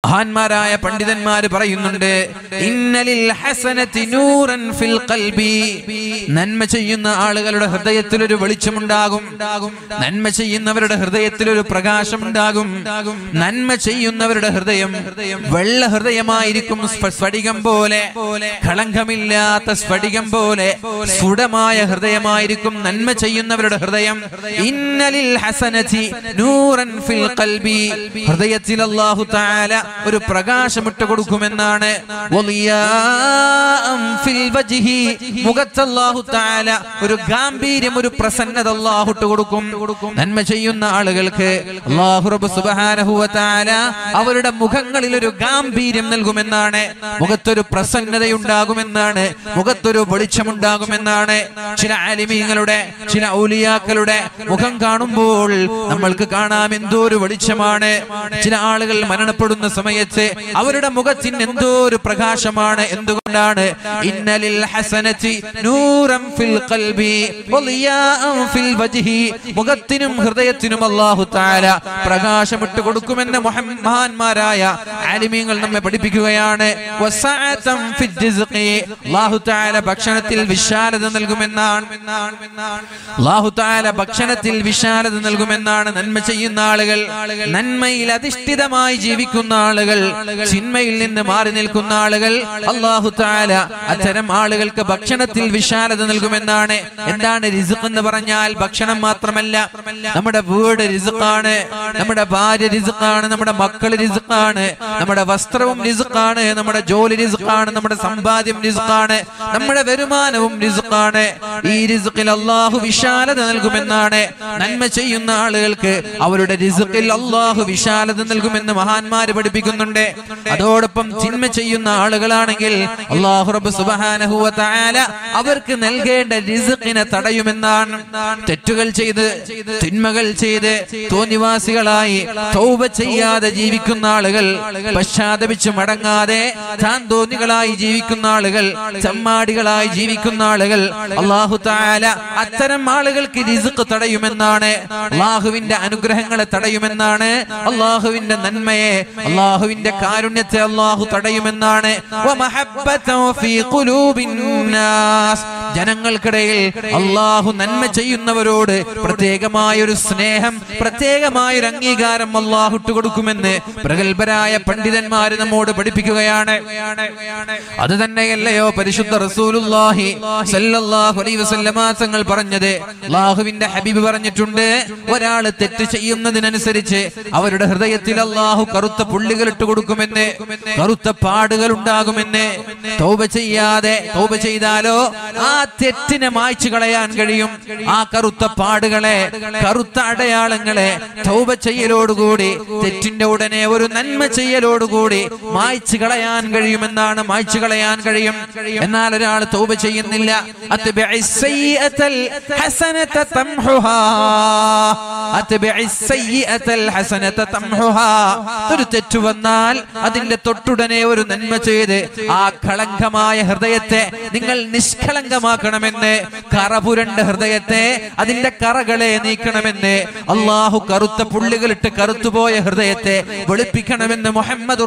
മഹാന്മാരായ പണ്ഡിതന്മാര് പറയുന്നുണ്ട് ഇന്നലിൽ ഹസനത്തി നൂറൻ ഫിൽ ഖൽബി നന്മ ചെയ്യുന്ന ആളുകളുടെ ഹൃദയത്തിൽ ഒരു വെളിച്ചമുണ്ടാകും നന്മ ചെയ്യുന്നവരുടെ ഹൃദയത്തിൽ ഒരു പ്രകാശമുണ്ടാകും നന്മ ചെയ്യുന്നവരുടെ ഹൃദയം വെള്ള ഹൃദയമായിരിക്കും സ്ഫ- സ്ഫടികം പോലെ കളങ്കമില്ലാത്ത സ്ഫടികം പോലെ സുടമായ ഹൃദയമായിരിക്കും നന്മ ചെയ്യുന്നവരുടെ ഹൃദയം ഇന്നലിൽ ഹസനതി നൂറൻ ഫിൽ ഖൽബി ഹൃദയത്തിൽ അല്ലാഹു തആല ഒരു പ്രകാശമിട്ട് കൊടുക്കുമെന്നാണ് വലിയാഅം ഫിൽ വജ്ഹി മുഖത്ത് അല്ലാഹു തആല ഒരു ഗാംഭീര്യം ഒരു പ്രസന്നത അല്ലാഹു ഇട്ട് കൊടുക്കും നന്മ ചെയ്യുന്ന ആളുകൾക്ക് അല്ലാഹു റബ്ബ് സുബ്ഹാനഹു വ തആല അവരുടെ മുഖങ്ങളിൽ ഒരു ഗാംഭീര്യം നൽകുമെന്നാണ് മുഖത്തൊരു പ്രസന്നതയുണ്ടാകുമെന്നാണ് മുഖത്തൊരു വെളിച്ചമുണ്ടാകുമെന്നാണ് ചില ആലിമീങ്ങളുടെ ചില ഔലിയാക്കളുടെ മുഖം കാണുമ്പോൾ നമ്മൾക്ക് കാണാം എന്തോ ഒരു വെളിച്ചമാണ് ചില ആളുകൾ മരണപ്പെടുന്ന സമയത്ത് അവരുടെ മുഖത്തിന് എന്തോ ഒരു പ്രകാശമാണ് എന്തുകൊണ്ടാണ് ഇന്നലിൽ ഹസനത്തി നൂറം ഫിൽ ഖൽബി വലിയാഅം ഫിൽ വജ്ഹി മുഖത്തിനും ഹൃദയത്തിനും അല്ലാഹു തആല പ്രകാശമിട്ട് കൊടുക്കുമെന്ന് മുഹമ്മ- മഹാന്മാരായ ആലിമീങ്ങൾ നമ്മെ പഠിപ്പിക്കുകയാണ് വസഅതം ഫിൽ റിസ്ഖി അല്ലാഹു തആല ഭക്ഷണത്തിൽ വിശാലത നൽകുമെന്നാണ് അല്ലാഹു തആല ഭക്ഷണത്തിൽ വിശാലത നൽകുമെന്നാണ് നന്മ ചെയ്യുന്ന ആളുകൾ നന്മയിൽ അധിഷ്ഠിതമായി ജീവിക്കുന്ന ആളുകൾ ചിന്മയിൽ നിന്ന് മാറി നിൽക്കുന്ന ആളുകൾ അല്ലാഹു തആല അത്തരം ആളുകൾക്ക് ഭക്ഷണത്തിൽ വിശാലത നൽകുമെന്നാണ് എന്താണ് റിസ്ഖ് എന്ന് പറഞ്ഞാൽ ഭക്ഷണം മാത്രമല്ല നമ്മുടെ വീട് റിസ്ഖാണ് നമ്മുടെ ഭാര്യ റിസ്ഖാണ് നമ്മുടെ മക്കൾ റിസ്ഖാണ് നമ്മുടെ വസ്ത്രവും റിസ്ഖാണ് നമ്മുടെ ജോലി റിസ്ഖാണ് നമ്മുടെ സമ്പാദ്യം റിസ്ഖാണ് നമ്മുടെ വരുമാനവും റിസ്ഖാണ് ഈ റിസ്ഖിൽ അള്ളാഹു വിശാലത നൽകുമെന്നാണ് നന്മ ചെയ്യുന്ന ആളുകൾക്ക് അവരുടെ റിസ്ഖിൽ അള്ളാഹു വിശാലത നൽകുമെന്ന് മഹാന്മാര് പഠിപ്പിക്കുന്നുണ്ട് അതോടൊപ്പം തിന്മ ചെയ്യുന്ന ആളുകളാണെങ്കിൽ അള്ളാഹു റബ്ബ് സുബ്ഹാനഹു വ തആല അവർക്ക് നൽകേണ്ട റിസ്ഖിനെ തടയുമെന്നാണ് തെറ്റുകൾ ചെയ്ത് തിന്മകൾ ചെയ്ത് തോന്നിവാസികളായി തൗബ ചെയ്യാതെ ജീവിക്കുന്ന ആളുകൾ പശ്ചാത്തപിച്ച് മടങ്ങാതെ താൻ തോന്നികളായി ജീവിക്കുന്ന ആളുകൾ ചമ്മാടികളായി ജീവിക്കുന്ന ആളുകൾ അള്ളാഹു താല അത്തരം ആളുകൾക്ക് റിസ്ഖ് തടയുമെന്നാണ് അള്ളാഹുവിന്റെ അനുഗ്രഹങ്ങളെ തടയുമെന്നാണ് അള്ളാഹുവിന്റെ നന്മയെ അള്ളാഹുവിന്റെ കാരുണ്യത്തെ അള്ളാഹു തടയുമെന്നാണ് വമഹബ്ബതൻ ഫീ ഖുലൂബിൻ നാസ്. ജനങ്ങൾക്കിടയിൽ അള്ളാഹു നന്മ ചെയ്യുന്നവരോട് പ്രത്യേകമായ ഒരു സ്നേഹം പ്രത്യേകമായ ഒരു അംഗീകാരം അള്ളാഹു ഇട്ടുകൊടുക്കുമെന്ന് പ്രഗത്ഭരായ പണ്ഡിതന്മാര് നമ്മോട് പഠിപ്പിക്കുകയാണ് അത് തന്നെയല്ലയോ പരിശുദ്ധ റസൂലുള്ളാഹി സല്ലല്ലാഹു അലൈഹി വസല്ലമ തങ്ങൾ പറഞ്ഞത് അള്ളാഹുവിന്റെ ഹബീബ് പറഞ്ഞിട്ടുണ്ട് ഒരാള് തെറ്റ് ചെയ്യുന്നതിനനുസരിച്ച് അവരുടെ ഹൃദയത്തിൽ അള്ളാഹു കറുത്ത പുള്ളികൾ ഇട്ട് കൊടുക്കുമെന്ന് കറുത്ത പാടുകൾ ഉണ്ടാകുമെന്ന് തൗബ ചെയ്യാതെ തൗബ ചെയ്താലോ ആ തെറ്റിനെ മായ്ച്ചു കളയാൻ കഴിയും ആ കറുത്ത പാടുകളെ കറുത്ത അടയാളങ്ങളെ തൗബ ചെയ്യലോടുകൂടി തെറ്റിന്റെ ഉടനെ ഒരു നന്മ ചെയ്യലോടുകൂടി മായ്ച്ചു കളയാൻ കഴിയുമെന്നാണ് മായ്ച്ചു കളയാൻ കഴിയും എന്നാൽ ഒരാൾ തൗബ ചെയ്യുന്നില്ല അത്ബിഇ സയ്യിഅത്തൽ ഹസനത തംഹുഹാ അത്ബിഇ സയ്യിഅത്തൽ ഹസനത തംഹുഹാ ഒരു തെറ്റ് വന്നാൽ അതിന്റെ തൊട്ടുടനെ ഒരു നന്മ ചെയ്ത് ആ കളങ്കമായ ഹൃദയത്തെ നിങ്ങൾ നിഷ്കളങ്കമാക്കണമെന്ന് കറപുരണ്ട ഹൃദയത്തെ അതിന്റെ കറകളെ നീക്കണമെന്ന് അള്ളാഹു കറുത്ത പുള്ളികളിട്ട് കറുത്തുപോയ ഹൃദയത്തെ വെളുപ്പിക്കണമെന്ന് മുഹമ്മദ്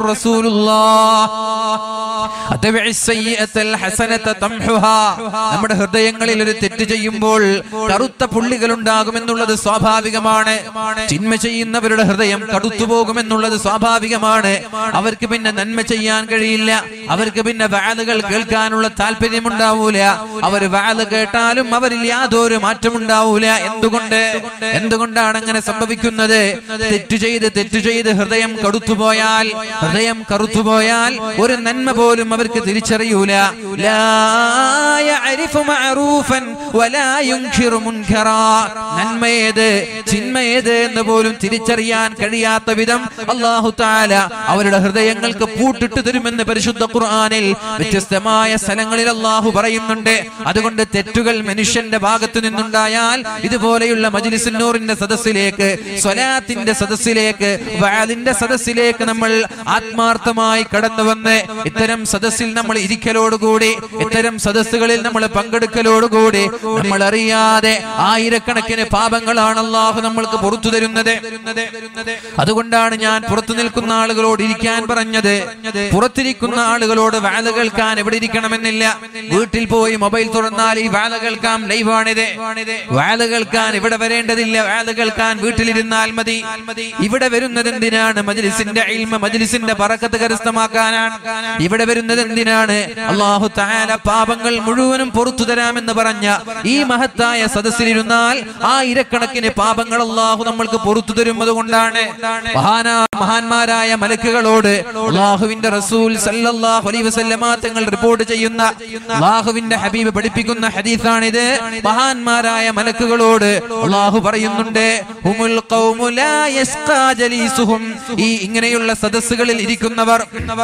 നമ്മുടെ ഹൃദയങ്ങളിൽ ഒരു തെറ്റ് ചെയ്യുമ്പോൾ കറുത്ത പുള്ളികൾ ഉണ്ടാകുമെന്നുള്ളത് സ്വാഭാവികമാണ് ചിന്മ ചെയ്യുന്നവരുടെ ഹൃദയം കടുത്തു പോകുമെന്നുള്ളത് സ്വാഭാവികമാണ് അവർക്ക് പിന്നെ നന്മ ചെയ്യാൻ കഴിയില്ല അവർക്ക് പിന്നെ വാലുകൾ കേൾക്കാനുള്ള താല്പര്യമുണ്ടാവൂല അവർ വാല് കേട്ടാലും അവരിൽ യാതൊരു മാറ്റമുണ്ടാവൂല എന്തുകൊണ്ട് എന്തുകൊണ്ടാണ് അങ്ങനെ സംഭവിക്കുന്നത് തെറ്റു ചെയ്ത് തെറ്റു ചെയ്ത് ഹൃദയം കടുത്തുപോയാൽ ഹൃദയം കറുത്തുപോയാൽ ഒരു നന്മ പോലും അവർക്ക് തിരിച്ചറിയൂല ലാ യഅരിഫു മഅറൂഫൻ വലാ യുൻകിറു മുൻകറാ നന്മയേത് ചിന്മയേത് എന്ന് പോലും തിരിച്ചറിയാൻ കഴിയാത്ത വിധം അല്ലാഹു തആല അവരുടെ ഹൃദയങ്ങൾക്ക് പൂട്ടിട്ട് തരുമെന്ന് പരിശുദ്ധ ഖുർആൻ ഖുർആനിൽ വ്യത്യസ്തമായ സ്ഥലങ്ങളിൽ അള്ളാഹു പറയുന്നുണ്ട് അതുകൊണ്ട് തെറ്റുകൾ മനുഷ്യന്റെ ഭാഗത്തു നിന്നുണ്ടായാൽ ഇതുപോലെയുള്ള മജ്ലിസുന്നൂറിന്റെ സദസ്സിലേക്ക് സ്വലാത്തിന്റെ സദസ്സിലേക്ക് വാലിന്റെ സദസ്സിലേക്ക് നമ്മൾ ആത്മാർത്ഥമായി കടന്നു വന്ന് ഇത്തരം സദസ്സിൽ നമ്മൾ ഇരിക്കലോടുകൂടി ഇത്തരം സദസ്സുകളിൽ നമ്മൾ പങ്കെടുക്കലോടുകൂടി നമ്മൾ അറിയാതെ ആയിരക്കണക്കിന് പാപങ്ങളാണ് അള്ളാഹു നമ്മൾക്ക് പുറത്തു തരുന്നത് അതുകൊണ്ടാണ് ഞാൻ പുറത്തു നിൽക്കുന്ന ആളുകളോട് ഇരിക്കാൻ പറഞ്ഞത് പുറത്തിരിക്കുന്ന ആളുകളോട് വാല കേൾക്കാൻ എവിടെ ഇരിക്കണമെന്നില്ല വീട്ടിൽ പോയി മൊബൈൽ തുറന്നാൽ ഈ വാല കേൾക്കാം ലൈവാണിത് വാല കേൾക്കാൻ ഇവിടെ വരേണ്ടതില്ല വാല കേൾക്കാൻ വീട്ടിലിരുന്നാൽ മതി ഇവിടെ വരുന്നത് എന്തിനാണ് മജ്ലിസിന്റെ ഇൽമ മജ്ലിസിന്റെ പറക്കത്ത് കരസ്ഥമാക്കാനാണ് ഇവിടെ വരുന്നത് എന്തിനാണ് അള്ളാഹു താല പാപങ്ങൾ മുഴുവനും പുറത്തു തരാമെന്ന് പറഞ്ഞ ഈ മഹത്തായ സദസ്സിലിരുന്നാൽ ആയിരക്കണക്കിന് പാപങ്ങൾ അള്ളാഹു നമ്മൾക്ക് പുറത്തു തരും അതുകൊണ്ടാണ് മഹാനാ മഹാന്മാരായ മലക്കുകളോട് അള്ളാഹുവിന്റെ റസൂൽ സല്ലല്ലാഹു അലൈഹി വസല്ലമ തങ്ങൾ റിപ്പോർട്ട് ചെയ്യുന്ന അള്ളാഹുവിന്റെ ഹബീബ് പഠിപ്പിക്കുന്ന ഹദീസാണിത് മഹാന്മാരായ മലക്കുകളോട് അള്ളാഹു പറയുന്നുണ്ട് ഹുമുൽ ഖൗമു ലാ യസ്ഖാ ജലീസുഹും ഈ ഇങ്ങനെയുള്ള സദസ്സുകളിൽ ഇരിക്കുന്നവർ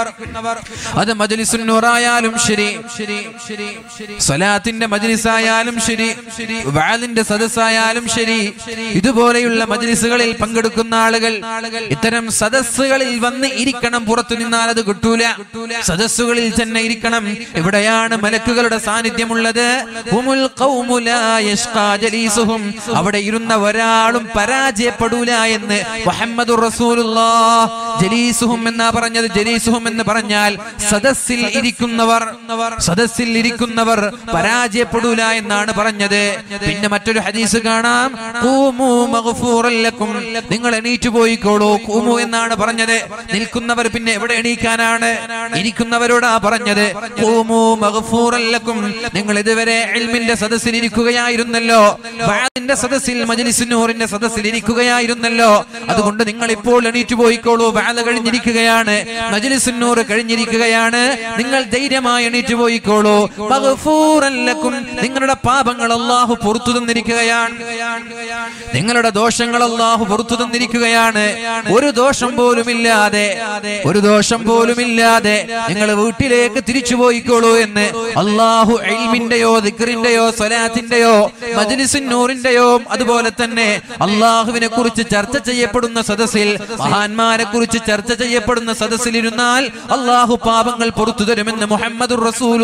അത് മജ്ലിസുൻ നൂറായാലും ശരി സ്വലാത്തിന്റെ മജ്ലിസായാലും ശരി വാലിന്റെ സദസ്സായാലും ശരി ഇതുപോലെയുള്ള മജ്ലിസുകളിൽ പങ്കെടുക്കുന്ന ആളുകൾ ഇത്തരം സദസ്സുകളിൽ വന്ന് ഇരിക്കണം പുറത്തു നിന്നാൽ അത് കിട്ടൂല സദസ്സുകളിൽ തന്നെ ഇരിക്കണം ഇവിടെയാണ് മലക്കുകളുടെ സാന്നിധ്യമുള്ളത് ഹുമുൽ ഖൗമു ലാ യശ്ഖാ ജലീസുഹും. അവിടെ ഇരുന്ന ഒരാളും പരാജയപ്പെടൂല എന്ന് മുഹമ്മദുർ റസൂലുള്ളാഹ് ജലീസുഹും എന്നാ പറഞ്ഞത് ജലീസുഹും എന്ന് പറഞ്ഞാൽ സദസ്സിൽ ഇരിക്കുന്നവർ സദസ്സിൽ ഇരിക്കുന്നവർ പരാജയപ്പെടൂല എന്നാണ് പറഞ്ഞത് പിന്നെ മറ്റൊരു ഹദീസ് കാണാം ഖൂമു മഗ്ഫൂറൻ ലക്കും. നിങ്ങൾ എണീറ്റു പോയിക്കോളൂ കൂമു എന്നാണ് പറഞ്ഞത് നിൽക്കുന്നവർ പിന്നെ എവിടെ എണീക്കാനാണ് ഇരിക്കുന്നവരോടാ പറഞ്ഞത് ഖൂമു മഗ്ഫൂറൻ ലക്കും. നിങ്ങൾ ഇതുവരെ ഇൽമിന്റെ സദസ്സിൽ ഇരിക്കുകയായിരുന്നല്ലോ വാദിന്റെ സദസ്സിൽ മജ്ലിസുന്നൂറിന്റെ സദസ്സിൽ ഇരിക്കുകയായിരുന്നല്ലോ അതുകൊണ്ട് നിങ്ങൾ ഇപ്പോൾ എണീറ്റു പോയിക്കോളൂ വാല കഴിഞ്ഞിരിക്കുകയാണ് മജ്ലിസുന്നൂർ കഴിഞ്ഞിരിക്കുകയാണ് നിങ്ങൾ ധൈര്യമായി എണീറ്റു പോയിക്കോളൂ മഗ്ഫൂറൻ ലക്കും. നിങ്ങളുടെ പാപങ്ങൾ അള്ളാഹു പുറത്തു തന്നിരിക്കുകയാണ് നിങ്ങളുടെ ദോഷങ്ങൾ അള്ളാഹു പുറത്തു തന്നിരിക്കുകയാണ് ഒരു ദോഷം പോലുമില്ലാതെ ഒരു ദോഷം പോലുമില്ലാതെ നിങ്ങൾ വീട്ടിലേക്ക് തിരിച്ചു പോയിക്കോളൂ എന്ന് അള്ളാഹു എൽമിന്റെയോ ദിക്റിന്റെയോ സ്വലാത്തിന്റെയോ മജ്ലിസുന്നൂറിന്റെയോ അതുപോലെ തന്നെ അള്ളാഹുവിനെ കുറിച്ച് ചർച്ച ചെയ്യപ്പെടുന്ന സദസ്സിൽ മഹാന്മാരെ കുറിച്ച് ചർച്ച ചെയ്യപ്പെടുന്ന സദസ്സിൽ ഇരുന്നാൽ അള്ളാഹു പാപങ്ങൾ പുറത്തു തരുമെന്ന് മുഹമ്മദുർ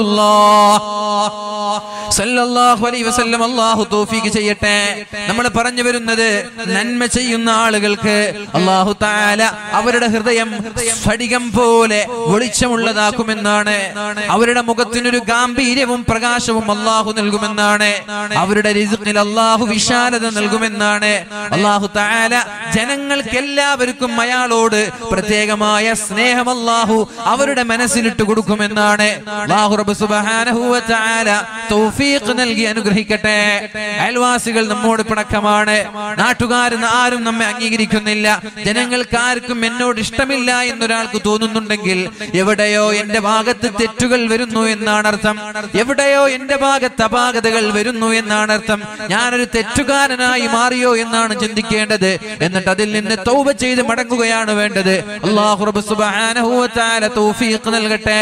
സല്ലല്ലാഹു അലൈഹി വസല്ലം അള്ളാഹു തൗഫീഖ് ചെയ്യട്ടെ നമ്മൾ പറഞ്ഞു വരുന്നത് നന്മ ചെയ്യുന്ന ആളുകൾക്ക് അള്ളാഹു താല അവരുടെ ഹൃദയം സ്ഫടികം പോലെ വെളിച്ചമുള്ളതാക്കുമെന്നാണ് അവരുടെ മുഖത്തിനൊരു ഗാംഭീര്യവും പ്രകാശവും അള്ളാഹു നൽകുമെന്നാണ് അവരുടെ രിസ്ഖിൽ അള്ളാഹു വിശാലത നൽകുമെന്നാണ് അള്ളാഹു താല ജനങ്ങൾക്ക് എല്ലാവർക്കും അയാളോട് പ്രത്യേകമായ സ്നേഹം അള്ളാഹു അവരുടെ മനസ്സിലിട്ട് കൊടുക്കുമെന്നാണ് അല്ലാഹു റബ്ബ് സുബ്ഹാനഹു വ തആല തൗഫീഖ് നൽകി അനുഗ്രഹിക്കട്ടെ അയൽവാസികൾ നമ്മോട് പിണക്കമാണ് നാട്ടുകാരൻ ആരും നമ്മെ അംഗീകരിക്കുന്നില്ല ജനങ്ങൾക്ക് ആർക്കും എന്നോട് ഇഷ്ടമില്ല എന്നൊരാൾക്ക് തോന്നുന്നുണ്ടെങ്കിൽ എവിടെയോ എന്റെ ഭാഗത്ത് തെറ്റുകൾ വരുന്നു എന്നാണ് അർത്ഥം എവിടെയോ എന്റെ ഭാഗത്ത് അപാകതകൾ വരുന്നു എന്നാണ് അർത്ഥം ഞാനൊരു തെറ്റുകാരനായി മാറിയോ എന്നാണ് ചിന്തിക്കേണ്ടത് എന്നിട്ട് അതിൽ നിന്ന് തൗബ ചെയ്ത് മടങ്ങുകയാണ് വേണ്ടത് അല്ലാഹു റബ്ബ് സുബ്ഹാനഹു വ തആല തൗഫീഖ് നൽകട്ടെ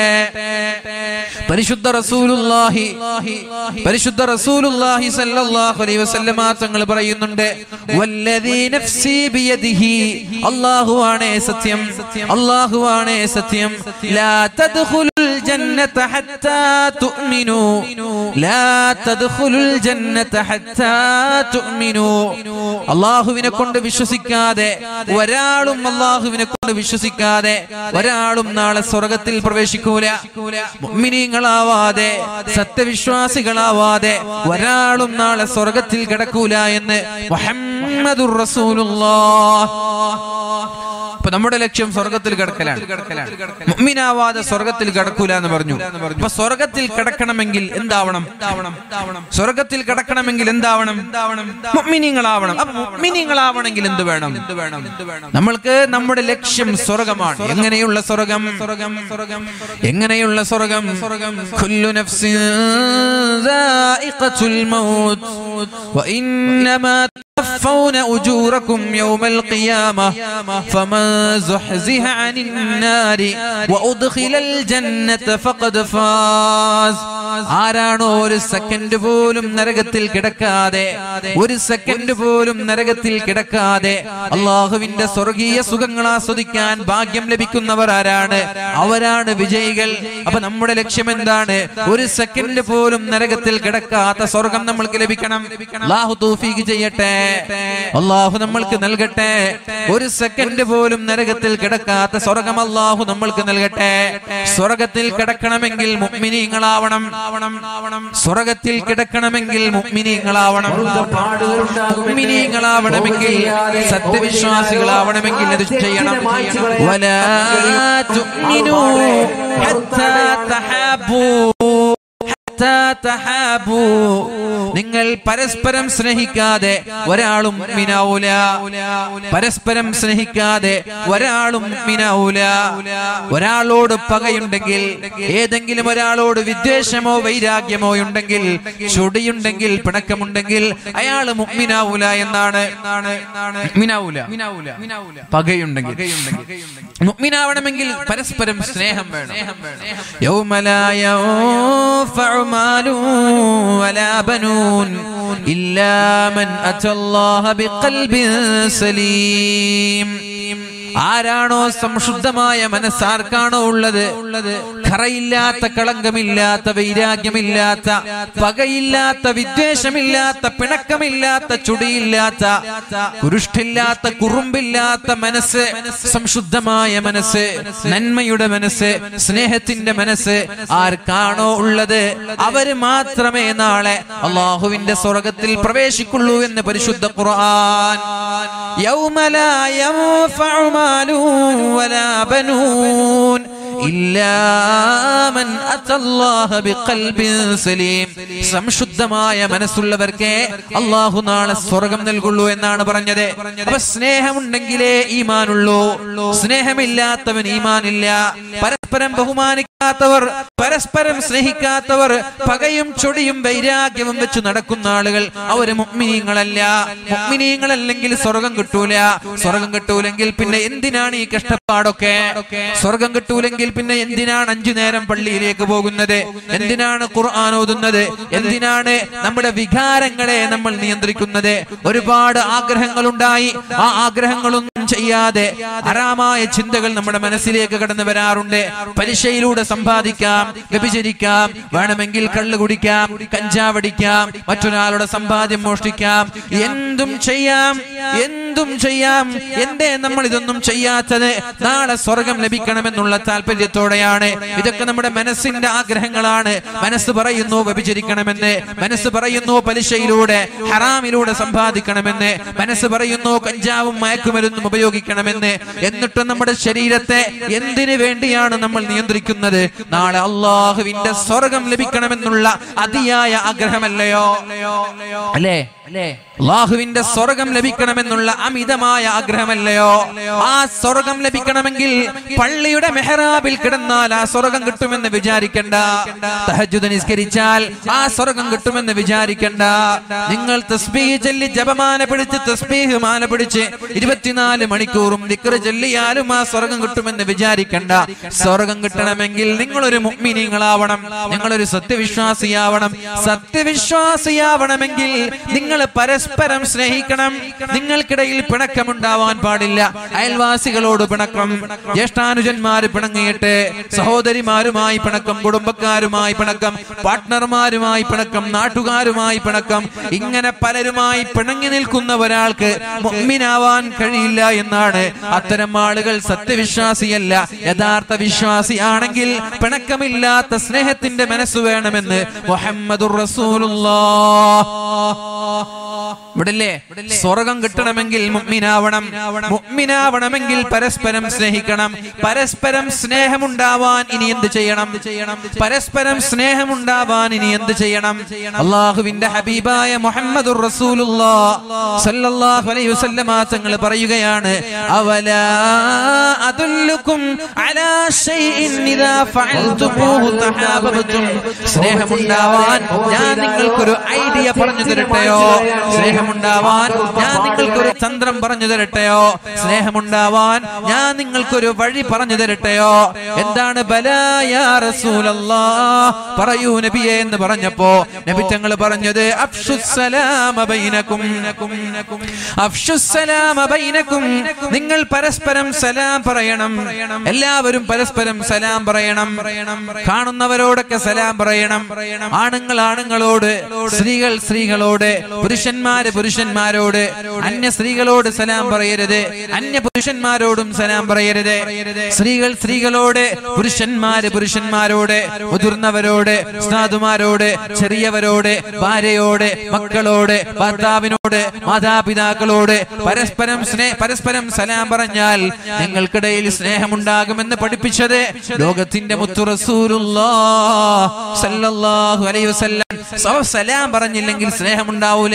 പരിശുദ്ധ റസൂലുള്ളാഹി പരിശുദ്ധ റസൂലുള്ളാഹി സല്ലല്ലാഹു അലൈഹി വസല്ലമ തങ്ങൾ പറയുന്നുണ്ട് വല്ലദീ നഫ്സി ബിയദിഹി അല്ലാഹു ആണ് സത്യം അല്ലാഹു ആണ് സത്യം ലാ തദ്ഖുലുൽ ജന്നത ഹത്താ തുഅ്മിനു ലാ തദ്ഖുലുൽ ജന്നത ഹത്താ തുഅ്മിനു അല്ലാഹുവിനെ കൊണ്ട് വിശ്വസിക്കാതെ ഒരാളും അല്ലാഹുവിനെ കൊണ്ട് വിശ്വസിക്കാതെ ഒരാളും നാളെ സ്വർഗത്തിൽ പ്രവേശിക്കൂല മുഅ്മിനീങ്ങളാവാതെ സത്യവിശ്വാസികളാവാതെ ഒരാളും നാളെ സ്വർഗത്തിൽ കിടക്കൂല എന്ന് മുഹമ്മദുർ റസൂലുള്ളാഹ് അപ്പൊ നമ്മുടെ ലക്ഷ്യം സ്വർഗത്തിൽ കിടക്കലാണ് മുഅ്മിനാവാതെ സ്വർഗത്തിൽ കിടക്കൂല എന്ന് പറഞ്ഞു അപ്പൊ സ്വർഗത്തിൽ കിടക്കണമെങ്കിൽ എന്താവണം സ്വർഗത്തിൽ കിടക്കണമെങ്കിൽ എന്താവണം മുഅ്മിനീങ്ങളാവണം അപ്പൊ മുഅ്മിനീങ്ങളാവണമെങ്കിൽ എന്ത് വേണം നമ്മൾക്ക് നമ്മുടെ ലക്ഷ്യം സ്വർഗമാണ് എങ്ങനെയുള്ള സ്വർഗം സ്വർഗം സ്വർഗം എങ്ങനെയുള്ള സ്വർഗം കുല്ലു നഫ്സിൻ ذائقة الموت وإنما توفون أجوركم يوم القيامة فمن زحزح عن النار وأدخل الجنة فقد فاز ആരാണോ ഒരു സെക്കൻഡ് പോലും നരകത്തിൽ കിടക്കാതെ ഒരു സെക്കൻഡ് പോലും നരകത്തിൽ കിടക്കാതെ അള്ളാഹുവിന്റെ സ്വർഗീയ സുഖങ്ങൾ ആസ്വദിക്കാൻ ഭാഗ്യം ലഭിക്കുന്നവർ ആരാണ് അവരാണ് വിജയികൾ അപ്പൊ നമ്മുടെ ലക്ഷ്യം എന്താണ് ഒരു സെക്കൻഡ് പോലും നരകത്തിൽ കിടക്കാത്ത സ്വർഗം നമ്മൾക്ക് ലഭിക്കണം അള്ളാഹു തൗഫീഖ് ചെയ്യട്ടെ അള്ളാഹു നമ്മൾക്ക് നൽകട്ടെ ഒരു സെക്കൻഡ് പോലും നരകത്തിൽ കിടക്കാത്ത സ്വർഗം അള്ളാഹു നമ്മൾക്ക് നൽകട്ടെ സ്വർഗത്തിൽ കിടക്കണമെങ്കിൽ മുഅ്മിനീങ്ങളാവണം സ്വർഗത്തിൽ കിടക്കണമെങ്കിൽ മുഅ്മിനീങ്ങളാവണം മുഅ്മിനീങ്ങളാവണമെങ്കിൽ സത്യവിശ്വാസികളാവണമെങ്കിൽ അത് ചെയ്യണം വലാ തുഅ്മിനൂ ഹത്താ തഹാബൂ ഹത്താ തഹാബൂ. നിങ്ങൾ പരസ്പരം സ്നേഹിക്കാതെ ഒരാളും മിനാവൂല പരസ്പരം സ്നേഹിക്കാതെ ഒരാളും മിനാവൂല ഒരാളോട് പകയുണ്ടെങ്കിൽ ഏതെങ്കിലും ഒരാളോട് വിദ്വേഷമോ വൈരാഗ്യമോ ഉണ്ടെങ്കിൽ ചൊടിയുണ്ടെങ്കിൽ പിണക്കമുണ്ടെങ്കിൽ അയാൾ മുഗ്മിനാവൂല എന്നാണ് മുഅ്മിനാവൂല. പകയുണ്ടെങ്കിൽ മുഗ്മിനാവണമെങ്കിൽ പരസ്പരം സ്നേഹം വേണം يوم لا ينفع مال ولا بنون إلا من أتى الله بقلب سليم ആരാണോ സംശുദ്ധമായ മനസ്സാർക്കാണോ ഉള്ളത് ഖറയില്ലാത്ത കളങ്കമില്ലാത്ത വൈരാഗ്യമില്ലാത്ത പകയില്ലാത്ത വിദ്വേഷമില്ലാത്ത പിണക്കമില്ലാത്ത ചുടിയില്ലാത്ത കുരുഷ്ഠില്ലാത്ത കുറുമ്പില്ലാത്ത മനസ്സ് സംശുദ്ധമായ മനസ്സ് നന്മയുടെ മനസ്സ് സ്നേഹത്തിന്റെ മനസ്സ് ആർക്കാണോ ഉള്ളത് അവര് മാത്രമേ നാളെ അള്ളാഹുവിന്റെ സ്വർഗത്തിൽ പ്രവേശിക്കുള്ളൂ എന്ന് പരിശുദ്ധ ഖുർആൻ يوم لا ينفع مال ولا بنون إلا من أتى الله بقلب سليم സംശുദ്ധമായ മനസ്സുള്ളവർക്ക് അള്ളാഹു നാളെ സ്വർഗം നൽകുള്ളൂ എന്നാണ് പറഞ്ഞത് അപ്പൊ സ്നേഹമുണ്ടെങ്കിലേ ഈമാനുള്ളൂ സ്നേഹമില്ലാത്തവൻ ഈമാനില്ല പരസ്പരം ബഹുമാനിക്കാത്തവർ പരസ്പരം സ്നേഹിക്കാത്തവർ പകയും ചൊടിയും വൈരാഗ്യവും വെച്ച് നടക്കുന്ന ആളുകൾ അവര് മുഗ്മിനീങ്ങളല്ല മുഗ്മിനീങ്ങളല്ലെങ്കിൽ സ്വർഗം കിട്ടൂല സ്വർഗം കിട്ടൂലെങ്കിൽ പിന്നെ എന്തിനാണ് ഈ കഷ്ടപ്പാടൊക്കെ സ്വർഗം കിട്ടൂലെങ്കിൽ പിന്നെ എന്തിനാണ് അഞ്ചു നേരം പള്ളിയിലേക്ക് പോകുന്നത് എന്തിനാണ് ഖുർആൻ ഓതുന്നത് എന്തിനാണ് നമ്മുടെ വികാരങ്ങളെ നമ്മൾ നിയന്ത്രിക്കുന്നത് ഒരുപാട് ആഗ്രഹങ്ങളുണ്ടായി ആ ആഗ്രഹങ്ങളൊന്നും ചെയ്യാതെ ഹറാമായ ചിന്തകൾ നമ്മുടെ മനസ്സിലേക്ക് കടന്നു വരാറുണ്ട് പലിശയിലൂടെ സമ്പാദിക്കാം വ്യഭിചരിക്കാം വേണമെങ്കിൽ കള്ളു കുടിക്കാം കഞ്ചാവടിക്കാം മറ്റൊരാളുടെ സമ്പാദ്യം മോഷ്ടിക്കാം എന്തും ചെയ്യാം എന്തും ചെയ്യാം എന്തേ നമ്മൾ ഇതൊന്നും ചെയ്യാത്തത് നാളെ സ്വർഗം ലഭിക്കണമെന്നുള്ള താല്പര്യത്തോടെയാണ് ഇതൊക്കെ നമ്മുടെ മനസ്സിന്റെ ആഗ്രഹങ്ങളാണ് മനസ്സ് പറയുന്നു വ്യഭിചരിക്കണമെന്ന് മനസ്സ് പറയുന്നു പലിശയിലൂടെ ഹറാമിലൂടെ സമ്പാദിക്കണമെന്ന് മനസ്സ് പറയുന്നു കഞ്ചാവും മയക്കുമരുന്നും ഉപയോഗിക്കണമെന്ന് എന്നിട്ടും നമ്മുടെ ശരീരത്തെ എന്തിനു വേണ്ടിയാണ് നമ്മൾ നിയന്ത്രിക്കുന്നത് നാളെ അള്ളാഹുവിന്റെ സ്വർഗം ലഭിക്കണമെന്നുള്ള അതിയായ ആഗ്രഹമല്ലയോ അല്ലേ അല്ലേ അള്ളാഹുവിന്റെ സ്വർഗം ലഭിക്കണമെന്നുള്ള അമിതമായ ആഗ്രഹമല്ലയോ ആ സ്വർഗം ലഭിക്കണമെങ്കിൽ പള്ളിയുടെ മെഹറാബിൽ കിടന്നാൽ ആ സ്വർഗം കിട്ടുമെന്ന് വിചാരിക്കണ്ട തഹജുദ് നിസ്കരിച്ചാൽ ആ സ്വർഗം കിട്ടുമെന്ന് വിചാരിക്കണ്ട നിങ്ങൾ തസ്ബീഹ് ചൊല്ലി ജപമാല പിടിച്ച് തസ്ബീഹ് മാല പിടിച്ച് ഇരുപത്തിനാല് മണിക്കൂറും ദിക്റ് ചൊല്ലിയാലും ആ സ്വർഗം കിട്ടുമെന്ന് വിചാരിക്കണ്ട സ്വർഗം കിട്ടണമെങ്കിൽ നിങ്ങളൊരു മുഗ്മിനീങ്ങളാവണം നിങ്ങളൊരു സത്യവിശ്വാസിയാവണം സത്യവിശ്വാസിയാവണമെങ്കിൽ നിങ്ങൾ പരസ്പരം സ്നേഹിക്കണം നിങ്ങൾക്കിടയിൽ പിണക്കമുണ്ടാവാൻ പാടില്ല അയൽവാസികളോട് പിണക്കം ജ്യേഷ്ഠാനുജന്മാര് പിണങ്ങിയിട്ട് സഹോദരിമാരുമായി പിണക്കം കുടുംബക്കാരുമായി പിണക്കം പാർട്ട്ണർമാരുമായി പിണക്കം നാട്ടുകാരുമായി പിണക്കം ഇങ്ങനെ പലരുമായി പിണങ്ങി നിൽക്കുന്ന ഒരാൾക്ക് മുഅ്മിനാവാൻ കഴിയില്ല എന്നാണ് അത്തരം ആളുകൾ സത്യവിശ്വാസിയല്ല യഥാർത്ഥ വിശ്വാസിയാണെങ്കിൽ പിണക്കമില്ലാത്ത സ്നേഹത്തിന്റെ മനസ്സ് വേണമെന്ന് മുഹമ്മദുർ ഇവിടല്ലേ സ്വർഗം കിട്ടണമെങ്കിൽ മുഅ്മിനാവണം മുഅ്മിനാവണമെങ്കിൽ പരസ്പരം സ്നേഹിക്കണം പരസ്പരം സ്നേഹമുണ്ടാവാൻ ഇനി എന്ത് ചെയ്യണം പരസ്പരം സ്നേഹമുണ്ടാവാൻ ഇനി എന്ത് ചെയ്യണം അള്ളാഹുവിന്റെ ഹബീബായ മുഹമ്മദുർ സല്ലല്ലാഹു അലൈഹി വസല്ലമ തങ്ങൾ പറയുകയാണ് അവലാ അദുല്ലുക്കും അലാ ഷൈഇൻ ഇദാ ഫഅൽതുമൂഹു തഹാബബതും സ്നേഹമുണ്ടാവാൻ ഞാൻ നിങ്ങൾക്കൊരു ഐഡിയ പറഞ്ഞു തരട്ടെയോ സ്നേഹം സ്നേഹമുണ്ടാവാൻ ഞാൻ നിങ്ങൾക്കൊരു തന്ത്രം പറഞ്ഞു തരട്ടെയോ സ്നേഹമുണ്ടാവാൻ ഞാൻ നിങ്ങൾക്കൊരു വഴി പറഞ്ഞു തരട്ടെയോ എന്താണ് ബലായ റസൂലല്ലാ പറയൂ നബിയെ എന്ന് പറഞ്ഞപ്പോ നബി തങ്ങൾ പറഞ്ഞത് അഫ്ഷുസ്സലാമ ബൈനക്കും അഫ്ഷുസ്സലാമ ബൈനക്കും നിങ്ങൾ പരസ്പരം സലാം പറയണം എല്ലാവരും പരസ്പരം സലാം പറയണം കാണുന്നവരോടൊക്കെ സലാം പറയണം ആണുങ്ങൾ ആണുങ്ങളോട് സ്ത്രീകൾ സ്ത്രീകളോട് പുരുഷന്മാര് പുരുഷന്മാരോട് അന്യ സ്ത്രീകളോട് സലാം പറയരുത് അന്യ പുരുഷന്മാരോടും സലാം പറയരുത് സ്ത്രീകൾ സ്ത്രീകളോട് പുരുഷന്മാര് പുരുഷന്മാരോട് മുതിർന്നവരോട് ഉസ്താദുമാരോട് ചെറിയവരോട് ഭാര്യയോട് മക്കളോട് ഭർത്താവിനോട് മാതാപിതാക്കളോട് പരസ്പരം സ്നേ പരസ്പരം സലാം പറഞ്ഞാൽ നിങ്ങൾക്കിടയിൽ സ്നേഹമുണ്ടാകുമെന്ന് പഠിപ്പിച്ചത് ലോകത്തിന്റെ മുത്തു റസൂലുള്ളാഹ് സല്ലല്ലാഹു അലൈഹി വസല്ലം സവ- സലാം പറഞ്ഞില്ലെങ്കിൽ സ്നേഹമുണ്ടാവൂല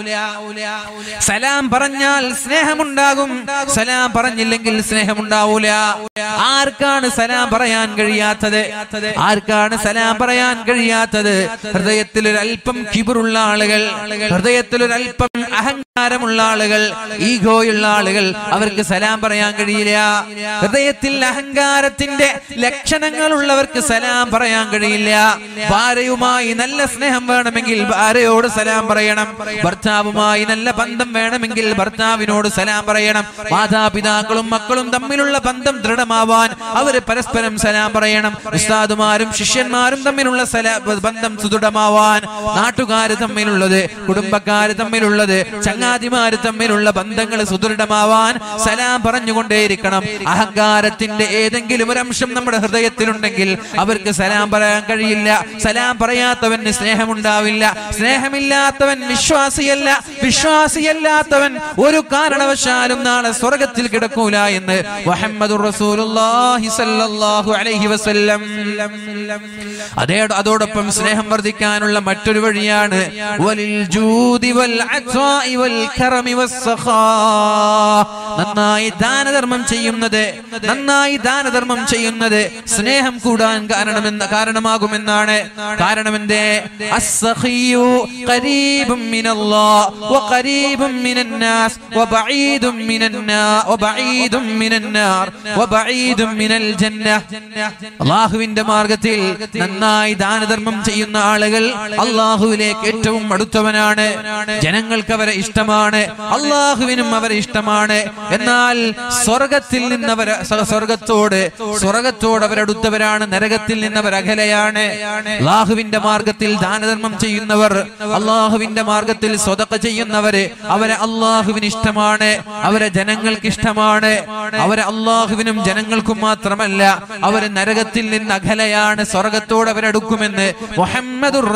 സലാം പറഞ്ഞാൽ സ്നേഹമുണ്ടാകും സലാം പറഞ്ഞില്ലെങ്കിൽ സ്നേഹമുണ്ടാവൂല ആർക്കാണ് സലാം പറയാൻ കഴിയാത്തത് ആർക്കാണ് സലാം പറയാൻ കഴിയാത്തത് ഹൃദയത്തിൽ ഒരു അല്പം കിബിറുള്ള ആളുകൾ ഹൃദയത്തിൽ ഒരു അല്പം അഹങ്കാരമുള്ള ആളുകൾ ഈഗോയുള്ള ആളുകൾ അവർക്ക് സലാം പറയാൻ കഴിയില്ല ഹൃദയത്തിൽ അഹങ്കാരത്തിന്റെ ലക്ഷണങ്ങളുള്ളവർക്ക് സലാം പറയാൻ കഴിയില്ല ഭാര്യയുമായി നല്ല സ്നേഹം വേണമെങ്കിൽ ഭാര്യയോട് സലാം പറയണം ഭർത്താവുമായി നല്ല ബന്ധം വേണമെങ്കിൽ ഭർത്താവിനോട് സലാം പറയണം മാതാപിതാക്കളും മക്കളും തമ്മിലുള്ള ബന്ധം ദൃഢമാവാൻ അവര് പരസ്പരം സലാം പറയണം ഉസ്താദുമാരും ശിഷ്യന്മാരും തമ്മിലുള്ള സലാ- ബന്ധം സുദൃഢമാവാൻ നാട്ടുകാര് തമ്മിലുള്ളത് കുടുംബക്കാര് തമ്മിലുള്ളത് ചങ്ങാതിമാര് തമ്മിലുള്ള ബന്ധങ്ങൾ സുദൃഢമാവാൻ സലാം പറഞ്ഞുകൊണ്ടേയിരിക്കണം അഹങ്കാരത്തിന്റെ ഏതെങ്കിലും ഒരു അംശം നമ്മുടെ ഹൃദയത്തിലുണ്ടെങ്കിൽ അവർക്ക് സലാം പറയാൻ കഴിയില്ല സലാം പറയാത്തവന് സ്നേഹമുണ്ടാവില്ല സ്നേഹമില്ലാത്തവൻ വിശ്വാസിയല്ല വിശ്വാസിയല്ലാത്തവൻ ഒരു കാരണവശാലും നാളെ സ്വർഗത്തിൽ കിടക്കൂല എന്ന് മുഹമ്മദുർ റസൂലുള്ളാഹി സ്വല്ലല്ലാഹു അലൈഹി വസല്ലം അതേ അതോടൊപ്പം സ്നേഹം വർദ്ധിക്കാനുള്ള മറ്റൊരു വഴിയാണ് വലിൽ ജൂദി വൽ അത്വാഇ വൽ കറമി വസ്സഖാ നന്നായി ദാനധർമ്മം ചെയ്യുന്നത് നന്നായി ദാനധർമ്മം ചെയ്യുന്നത് സ്നേഹം കൂടാൻ കാരണമെന്ന കാരണമാകുമെന്നാണ് കാരണമെന്തേ അസ്സഖിയു ഖരീബും മിനല്ലാഹ് വഖരീബും മിനന്നാസ് വബഈദും മിനന്നാ വബഈദും മിനന്നാർ വബഈദും മിനൽ ജന്ന അല്ലാഹുവിന്റെ മാർഗത്തിൽ നന്നായി ദാനധർമ്മം ചെയ്യുന്ന ആളുകൾ അള്ളാഹുവിലേക്ക് ഏറ്റവും അടുത്തവനാണ് ജനങ്ങൾക്ക് അവരെ ഇഷ്ടമാണ് അള്ളാഹുവിനും അവരെ ഇഷ്ടമാണ് എന്നാൽ സ്വർഗത്തിൽ നിന്നവർ സ്വർഗത്തോട് സ്വർഗത്തോട് അവരടുത്തവരാണ് നരകത്തിൽ നിന്നവർ അകലെയാണ് അള്ളാഹുവിന്റെ മാർഗത്തിൽ ദാനധർമ്മം ചെയ്യുന്നവർ അള്ളാഹുവിന്റെ മാർഗത്തിൽ സ്വതക്ക ചെയ്യുന്നവര് അവരെ അള്ളാഹുവിന് ഇഷ്ടമാണ് അവരെ ജനങ്ങൾക്ക് ഇഷ്ടമാണ് അവരെ അള്ളാഹുവിനും ജനങ്ങൾക്കും മാത്രമല്ല അവര് നരകത്തിൽ നിന്ന് അകലെയാണ് സ്വർഗത്തോട് അവരടുക്കുമെന്ന് മുഹമ്മദുർ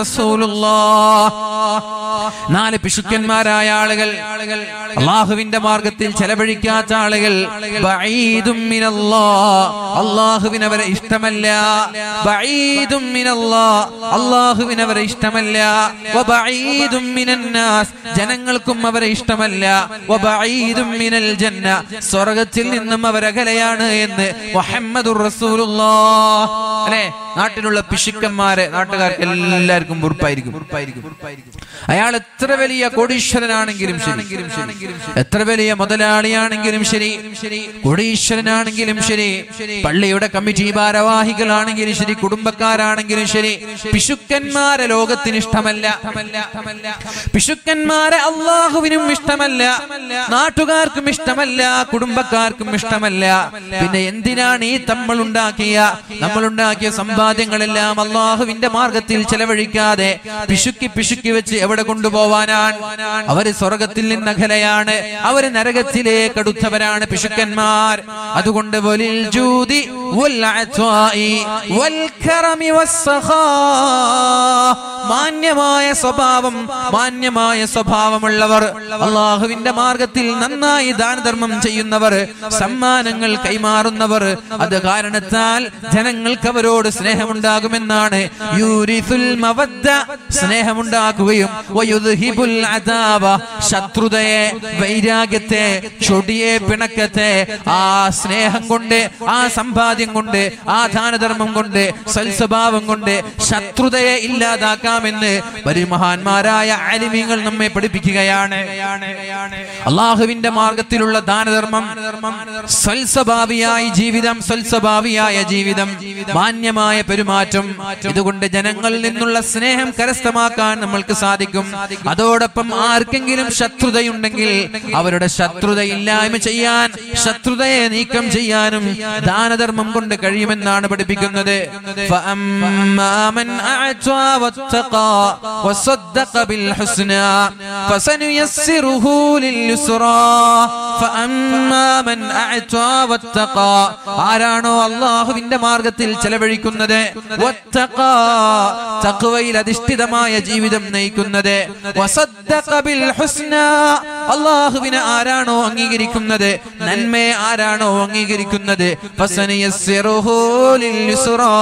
റസൂലുള്ളാഹ് നാല് പിശുക്കന്മാരായ ആളുകൾ അള്ളാഹുവിന്റെ മാർഗത്തിൽ ചെലവഴിക്കാത്ത ആളുകൾ ബഈദും മിനല്ലാഹ്. അള്ളാഹുവിന് അവരെ ഇഷ്ടമല്ല ബഈദും മിനല്ലാഹ്. അള്ളാഹുവിന് അവരെ ഇഷ്ടമല്ല വബഈദും മിനന്നാസ്. ജനങ്ങൾക്കും അവരെ ഇഷ്ടമല്ല വബഈദും മിനൽ ജന്ന സ്വർഗത്തിൽ നിന്നും അവരകലെയാണ് എന്ന് മുഹമ്മദുർ റസൂലുള്ളാഹ് അല്ലെ നാട്ടിലുള്ള പിശുക്കന്മാരെ നാട്ടുകാർക്ക് എല്ലാവർക്കും ഉറപ്പായിരിക്കും അയാൾ എത്ര വലിയ കോടീശ്വരനാണെങ്കിലും ശരി എത്ര വലിയ മുതലാളിയാണെങ്കിലും ശരി കോടീശ്വരനാണെങ്കിലും ശരി പള്ളിയുടെ കമ്മിറ്റി ഭാരവാഹികളാണെങ്കിലും ശരി കുടുംബക്കാരാണെങ്കിലും ശരി പിശുക്കന്മാരെ ലോകത്തിന് ഇഷ്ടമല്ല പിശുക്കന്മാരെ അള്ളാഹുവിനും ഇഷ്ടമല്ല നാട്ടുകാർക്കും ഇഷ്ടമല്ല കുടുംബക്കാർക്കും ഇഷ്ടമല്ല പിന്നെ എന്തിനാണ് ഈ നമ്മൾ ഉണ്ടാക്കിയ നമ്മൾ ഉണ്ടാക്കിയ സമ്പാദ്യങ്ങളെല്ലാം അള്ളാഹുവിന്റെ മാർഗത്തിൽ ചെലവഴിക്കാതെ പിശുക്കി പിശുക്കി വെച്ച് എവിടെ കൊണ്ടുപോവാനാണ് അവര് സ്വർഗത്തിൽ നിന്ന് അകലെയാണ് അവര് നരകത്തിലേക്ക് അടുത്തവരാണ് പിശുക്കന്മാർ അതുകൊണ്ട് വലിൽ ജൂതി വൽ അത്വാഇ വൽ കറമി വസ്സഖാ. മാന്യമായ സ്വഭാവം മാന്യമായ സ്വഭാവമുള്ളവർ അള്ളാഹുവിന്റെ മാർഗത്തിൽ നന്നായി ദാനധർമ്മം ചെയ്യുന്നവർ സമ്മാനങ്ങൾ കൈമാറുന്നവർ അത് കാരണത്താൽ ജനങ്ങൾക്ക് അവരോട് സ്നേഹമുണ്ടാകുമെന്നാണ് യൂരിസുൽ മവദ്ദ സ്നേഹമുണ്ടാക്കുകയും വയുദ്ഹിബുൽ അദാവ ശത്രുതയെ വൈരാഗ്യത്തെ ചൊടിയെ പിണക്കത്തെ ആ സ്നേഹം കൊണ്ട് ആ സമ്പാദ്യം കൊണ്ട് ആ ദാനധർമ്മം കൊണ്ട് സൽസ്വഭാവം കൊണ്ട് ശത്രുതയെ ഇല്ലാതാക്കാൻ ഉണ്ടാക്കാമെന്ന് പരിമഹാന്മാരായ ആലിമീങ്ങൾ നമ്മെ പഠിപ്പിക്കുകയാണ് അള്ളാഹുവിന്റെ മാർഗത്തിലുള്ള ദാനധർമ്മം സ്വൽസ്വഭാവിയായ ജീവിതം സ്വൽസ്വഭാവിയായ ജീവിതം മാന്യമായ പെരുമാറ്റം ഇതുകൊണ്ട് ജനങ്ങളിൽ നിന്നുള്ള സ്നേഹം കരസ്ഥമാക്കാൻ നമ്മൾക്ക് സാധിക്കും അതോടൊപ്പം ആർക്കെങ്കിലും ശത്രുതയുണ്ടെങ്കിൽ അവരുടെ ശത്രുത ഇല്ലായ്മ ചെയ്യാൻ ശത്രുതയെ നീക്കം ചെയ്യാനും ദാനധർമ്മം കൊണ്ട് കഴിയുമെന്നാണ് പഠിപ്പിക്കുന്നത് فأما من أعطى واتقى وصدق بالحسنى فسنيسره لليسرى فأما من أعطى واتقى ആരാണോ അള്ളാഹുവിന്റെ മാർഗത്തിൽ ചെലവഴിക്കുന്നത് വത്തഖാ, തഖ്വയിൽ അധിഷ്ഠിതമായ ജീവിതം നയിക്കുന്നത് വസദ്ദഖ ബിൽ ഹുസ്നാ, അള്ളാഹുവിനെ ആരാണോ അംഗീകരിക്കുന്നത് നന്മയെ ആരാണോ അംഗീകരിക്കുന്നത് ഫസനയസ്സിറുഹു ലിൽ യുസ്റാ.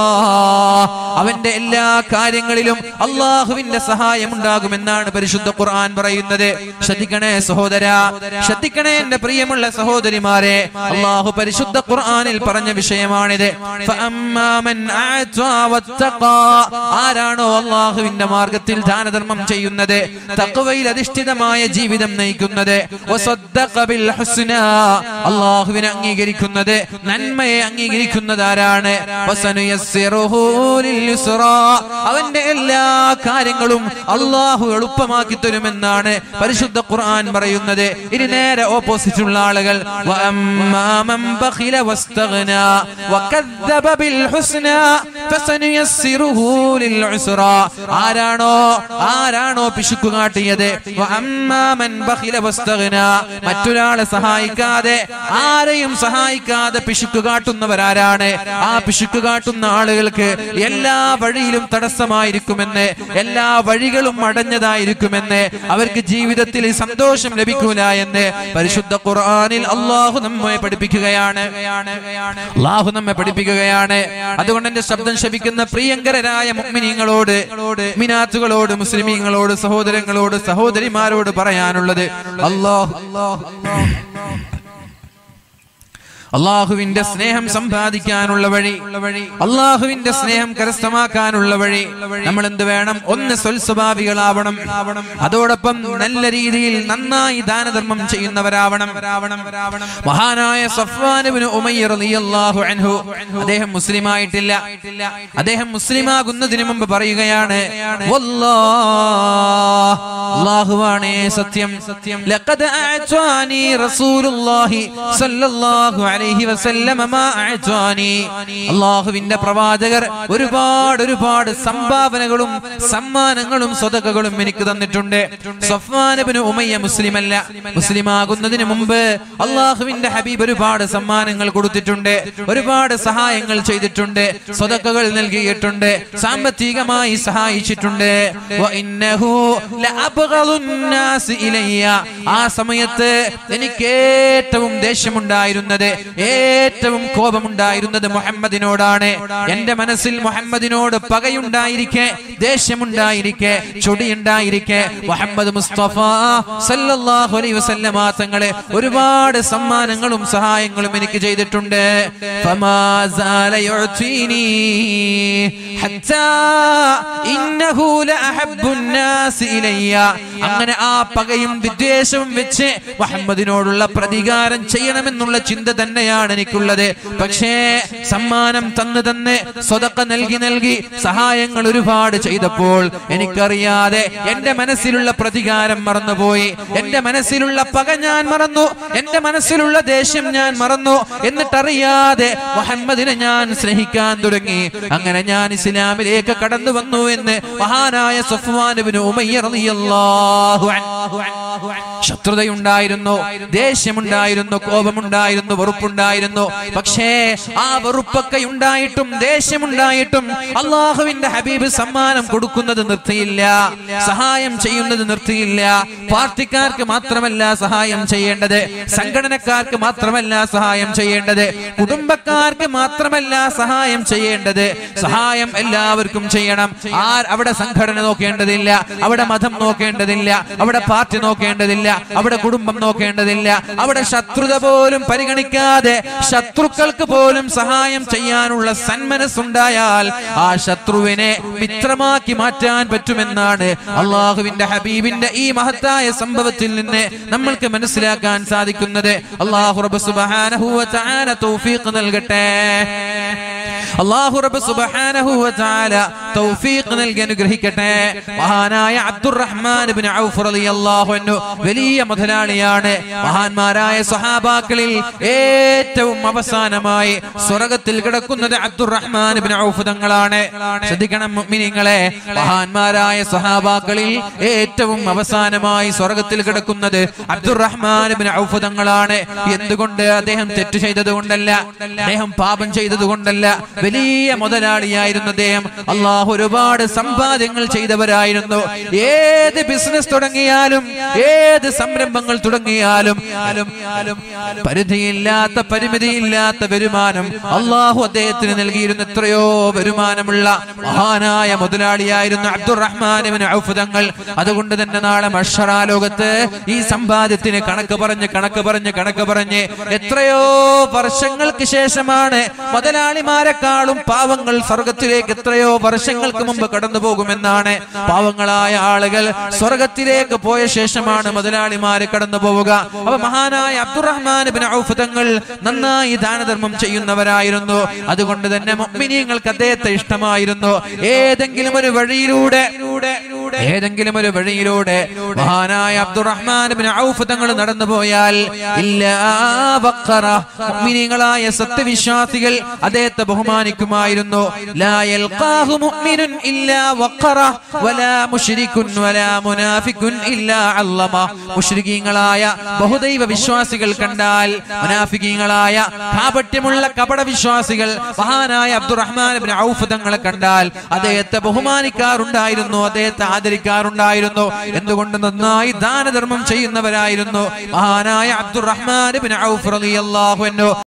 അവന്റെ എല്ലാ കാര്യങ്ങളിലും അള്ളാഹുവിന്റെ സഹായം ഉണ്ടാകുമെന്നാണ് പരിശുദ്ധ ഖുർആൻ പറയുന്നത് ശ്രദ്ധിക്കണേ സഹോദര ശ്രദ്ധിക്കണേ എന്റെ പ്രിയമുള്ള സഹോദരിമാരെ അള്ളാഹു പരിശുദ്ധ ഖുർആനിൽ പറഞ്ഞ വിഷയമാണിത് ഫഅമ്മാ മൻ അഅ്താ വത്തഖാ. ആരാണോ അള്ളാഹുവിന്റെ മാർഗത്തിൽ ദാനധർമ്മം ചെയ്യുന്നത് തഖ്വയിൽ അധിഷ്ഠിതമായ ജീവിതം നയിക്കുന്നത് വസദ്ദഖ ബിൽ ഹുസ്നാ. അള്ളാഹുവിനെ അംഗീകരിക്കുന്നത് നന്മയെ അംഗീകരിക്കുന്നത് ആരാണ് വസനുയസ്സിറുഹു ലിൽ യുസ്റാ. അവന്റെ എല്ലാ കാര്യങ്ങളും അള്ളാഹു എളുപ്പമാക്കി തരുമെന്നാണ് പരിശുദ്ധ ഖുർആൻ പറയുന്നത് ഇനി നേരെ ഓപ്പോസിറ്റ് ഉള്ള ആളുകൾ വഅമ്മാ മൻ ബഖില വസ്തഗ്നാ വകദ്ദബ ബിൽ ഹുസ്നാ ഫസനുയസ്സിറുഹു ലിൽ ഉസ്റാ. ആരാണോ ആരാണോ പിശുക്കു കാട്ടിയത് വഅമ്മാ മൻ ബഖില വസ്തഗ്നാ. മറ്റൊരാളെ സഹായിക്കാതെ ആരെയും സഹായിക്കാതെ പിശുക്ക് കാട്ടുന്നവരാരാണ് ആ പിശുക്ക് കാട്ടുന്ന ആളുകൾക്ക് എല്ലാ വഴിയിലും തടസ്സമായിരിക്കുമെന്ന് എല്ലാ വഴികളും അടഞ്ഞതായിരിക്കുമെന്ന് അവർക്ക് ജീവിതത്തിൽ സന്തോഷം ലഭിക്കൂല എന്ന് പരിശുദ്ധ ഖുർആനിൽ അള്ളാഹു നമ്മെ പഠിപ്പിക്കുകയാണ് അള്ളാഹു നമ്മെ പഠിപ്പിക്കുകയാണ് അതുകൊണ്ട് എന്റെ ശബ്ദം ശപിക്കുന്ന പ്രിയങ്കരരായ മുഅ്മിനീങ്ങളോട് മിനാത്തുകളോട് മുസ്ലിമീങ്ങളോട് സഹോദരങ്ങളോട് സഹോദരിമാരോട് പറയാനുള്ളത് അള്ളാഹു അള്ളാഹുവിന്റെ സ്നേഹം സമ്പാദിക്കാനുള്ള വഴി അള്ളാഹുവിന്റെ സ്നേഹം കരസ്ഥമാക്കാനുള്ള വഴി നമ്മൾ എന്ത് വേണം ഒന്ന് സ്വൽസ്വഭാവികളാവണം അതോടൊപ്പം നല്ല രീതിയിൽ നന്നായി ദാനധർമ്മം ചെയ്യുന്നവരാവണം മഹാനായ സഫ്വാനുബിന് ഉമയ്യർ റളിയല്ലാഹു അൻഹു അദ്ദേഹം മുസ്ലിം ആയിട്ടില്ല അദ്ദേഹം മുസ്ലിം ആകുന്നതിന് മുമ്പ് പറയുകയാണ് വല്ലാഹ് അള്ളാഹുവാണേ സത്യം സത്യം ലഖദ് അഅ്താനി റസൂലുള്ളാഹി സ്വല്ലല്ലാഹു അലൈഹി വസല്ലമ മാ അഅ്താനി അള്ളാഹുവിന്റെ പ്രവാചകർ ഒരുപാട് ഒരുപാട് സംഭാവനകളും സമ്മാനങ്ങളും സ്വതകകളും എനിക്ക് തന്നിട്ടുണ്ട് സഫ്വാൻ ഇബ്നു ഉമയ്യ മുസ്ലിമല്ല മുസ്ലിം ആകുന്നതിന് മുമ്പ് അള്ളാഹുവിന്റെ ഹബീബ് ഒരുപാട് സമ്മാനങ്ങൾ കൊടുത്തിട്ടുണ്ട് ഒരുപാട് സഹായങ്ങൾ ചെയ്തിട്ടുണ്ട് സ്വതക്കകൾ നൽകിയിട്ടുണ്ട് സാമ്പത്തികമായി സഹായിച്ചിട്ടുണ്ട് വഇന്നഹു ലഅബ്ഗളുന്നാസി ഇലയ്യ. ആ സമയത്ത് എനിക്ക് ഏറ്റവും ദേഷ്യമുണ്ടായിരുന്നത് ഏറ്റവും കോപമുണ്ടായിരുന്നത് മുഹമ്മദിനോടാണ് എന്റെ മനസ്സിൽ മുഹമ്മദിനോട് പകയുണ്ടായിരിക്കെ ദേഷ്യമുണ്ടായിരിക്കെ ചൊടിയുണ്ടായിരിക്കെ മുഹമ്മദ് മുസ്തഫ സല്ലല്ലാഹു അലൈഹി വസല്ലമ തങ്ങളെ ഒരുപാട് സമ്മാനങ്ങളും സഹായങ്ങളും എനിക്ക് ചെയ്തിട്ടുണ്ട് ഫമാ സാല യുഅ്തീനി ഹത്താ ഇന്നഹു ലഅഹബ്ബുൻ നാസ് ഇലയ്യ അങ്ങനെ ആ പകയും വിദ്വേഷവും വെച്ച് മുഹമ്മദിനോടുള്ള പ്രതികാരം ചെയ്യണമെന്നുള്ള ചിന്ത തന്നെയാണ് എനിക്കുള്ളത് പക്ഷേ സമ്മാനം തന്ന് തന്ന് സ്വതക്ക നൽകി നൽകി സഹായങ്ങൾ ഒരുപാട് ചെയ്തപ്പോൾ എനിക്കറിയാതെ എന്റെ മനസ്സിലുള്ള പ്രതികാരം മറന്നുപോയി എന്റെ മനസ്സിലുള്ള പക ഞാൻ മറന്നു എന്റെ മനസ്സിലുള്ള ദേഷ്യം ഞാൻ മറന്നു എന്നിട്ടറിയാതെ മുഹമ്മദിനെ ഞാൻ സ്നേഹിക്കാൻ തുടങ്ങി അങ്ങനെ ഞാൻ ഇസ്ലാമിലേക്ക് കടന്നു വന്നു എന്ന് മഹാനായ സഫ്വാനുബിന് ഉമയ്യ റളിയല്ലാഹു അൻഹു ശത്രുതയുണ്ടായിരുന്നു ദേഷ്യമുണ്ടായിരുന്നു കോപമുണ്ടായിരുന്നു വെറുപ്പുണ്ടായിരുന്നു പക്ഷേ ആ വെറുപ്പൊക്കെ ഉണ്ടായിട്ടും ദേഷ്യമുണ്ടായിട്ടും അള്ളാഹുവിന്റെ ഹബീബ് സമ്മാനം കൊടുക്കുന്നത് നിർത്തിയില്ല സഹായം ചെയ്യുന്നത് നിർത്തിയില്ല പാർട്ടിക്കാർക്ക് മാത്രമല്ല സഹായം ചെയ്യേണ്ടത് സംഘടനക്കാർക്ക് മാത്രമല്ല സഹായം ചെയ്യേണ്ടത് കുടുംബക്കാർക്ക് മാത്രമല്ല സഹായം ചെയ്യേണ്ടത് സഹായം എല്ലാവർക്കും ചെയ്യണം ആർ അവിടെ സംഘടന നോക്കേണ്ടതില്ല അവിടെ മതം നോക്കേണ്ടതില്ല അവിടെ പാർട്ടി നോക്കേണ്ടതില്ല അവിടെ കുടുംബം നോക്കേണ്ടതില്ല അവിടെ ശത്രുത പോലും പരിഗണിക്കാതെ ശത്രുക്കൾക്ക് പോലും സഹായം ചെയ്യാനുള്ള സന്മനസ്സുണ്ടായാൽ ആ ശത്രുവിനെ മിത്രമാക്കി മാറ്റാൻ പറ്റുമെന്നാണ് അള്ളാഹുവിന്റെ ഹബീബിന്റെ ഈ മഹത്തായ സംഭവത്തിൽ നിന്ന് നമ്മൾക്ക് മനസ്സിലാക്കാൻ സാധിക്കുന്നത് അള്ളാഹു റബ്ബ് സുബ്ഹാനഹു വ തആല തൗഫീഖ് നൽകട്ടെ അള്ളാഹു റബ്ബ് സുബ്ഹാനഹു വ തആല തൗഫീഖ് നൽകി അനുഗ്രഹിക്കട്ടെ മഹാനായ അബ്ദുറഹ്മാൻ ഇബ്നു ഔഫ് റളിയല്ലാഹു അൻഹു വലിയ മുതലാളിയാണ് മഹാന്മാരായ സ്വഹാബാക്കളിൽ ഏറ്റവും അവസാനമായി സ്വർഗത്തിൽ കിടക്കുന്നത് അബ്ദുറഹ്മാൻ ഇബ്നു ഔഫ് തങ്ങളാണ് ശ്രദ്ധിക്കണം മുഅ്മിനീങ്ങളെ മഹാന്മാരായ സ്വഹാബാക്കളിൽ ഏറ്റവും അവസാനമായി സ്വർഗത്തിൽ കിടക്കുന്നത് അബ്ദുറഹ്മാൻ ഇബ്നു ഔഫ് തങ്ങളാണ് എന്തുകൊണ്ട് അദ്ദേഹം തെറ്റ് ചെയ്തത് കൊണ്ടല്ല അദ്ദേഹം പാപം ചെയ്തത് കൊണ്ടല്ല വലിയ മുതലാളിയായിരുന്നു അദ്ദേഹം അള്ളാഹു ഒരുപാട് സമ്പാദ്യങ്ങൾ ചെയ്തവരായിരുന്നു ഏത് ബിസിനസ് തുടങ്ങിയാലും ഏത് സംരംഭങ്ങൾ തുടങ്ങിയാലും പരിധിയില്ലാത്ത പരിമിതിയില്ലാത്ത വരുമാനം അള്ളാഹു അദ്ദേഹത്തിന് നൽകിയിരുന്ന എത്രയോ വരുമാനമുള്ള മഹാനായ മുതലാളിയായിരുന്നു അബ്ദുറഹ്മാൻ ഇബ്നു ഔഫ് തങ്ങൾ അതുകൊണ്ട് തന്നെ നാളെ മഷറാ ലോകത്ത് ഈ സമ്പാദ്യത്തിന് കണക്ക് പറഞ്ഞ് കണക്ക് പറഞ്ഞ് കണക്ക് പറഞ്ഞ് എത്രയോ വർഷങ്ങൾക്ക് ശേഷമാണ് മുതലാളിമാരെക്കാളും പാവങ്ങൾ സ്വർഗത്തിലേക്ക് എത്രയോ വർഷങ്ങൾക്ക് മുമ്പ് കടന്നു പോകുമെന്നാണ് പാവങ്ങളായ ആളുകൾ സ്വർഗത്തിലേക്ക് പോയ ശേഷമാണ് മുതലാളിമാര് കടന്നു പോവുക അപ്പൊ മഹാനായ അബ്ദുറഹ്മാൻ ഇബ്നു ഔഫ് തങ്ങൾ നന്നായി ദാനധർമ്മം ചെയ്യുന്നവരായിരുന്നു അതുകൊണ്ട് തന്നെ മുഅ്മിനീങ്ങൾക്ക് അദ്ദേഹത്തെ ഇഷ്ടമായിരുന്നു ഏതെങ്കിലും ഒരു വഴിയിലൂടെ ഏതെങ്കിലും ഒരു വഴിയിലൂടെ മഹാനായ അബ്ദുറഹ്മാൻ ഇബ്നു ഔഫ് തങ്ങൾ നടന്നു പോയാൽ ഇല്ലാ വഖറ മുഅ്മിനീങ്ങളായ സത്യവിശ്വാസികൾ അദ്ദേഹത്തെ ബഹുമാനിക്കുമായിരുന്നു ലാ യൽഖാഹു മുഅ്മിനുൻ ഇല്ലാ വഖറ വലാ മുശ്രികുൻ വലാ മുനാഫികുൻ ഇല്ലാ അല്ലമ മുശ്രികീങ്ങളായ ബഹുദൈവ വിശ്വാസികൾ കണ്ടാൽ മുനാഫികീങ്ങളായ കാപട്യമുള്ള കപട വിശ്വാസികൾ മഹാനായ അബ്ദുറഹ്മാൻ ഇബ്നു ഔഫ് തങ്ങളെ കണ്ടാൽ അദ്ദേഹത്തെ ബഹുമാനിക്കാറുണ്ടായിരുന്നു അദ്ദേഹത്തെ ആദരിക്കാറുണ്ടായിരുന്നു എന്തുകൊണ്ട് നന്നായി ദാനധർമ്മം ചെയ്യുന്നവരായിരുന്നു മഹാനായ അബ്ദുറഹ്മാൻ ഇബ്നു ഔഫ് റളിയല്ലാഹു അൻഹു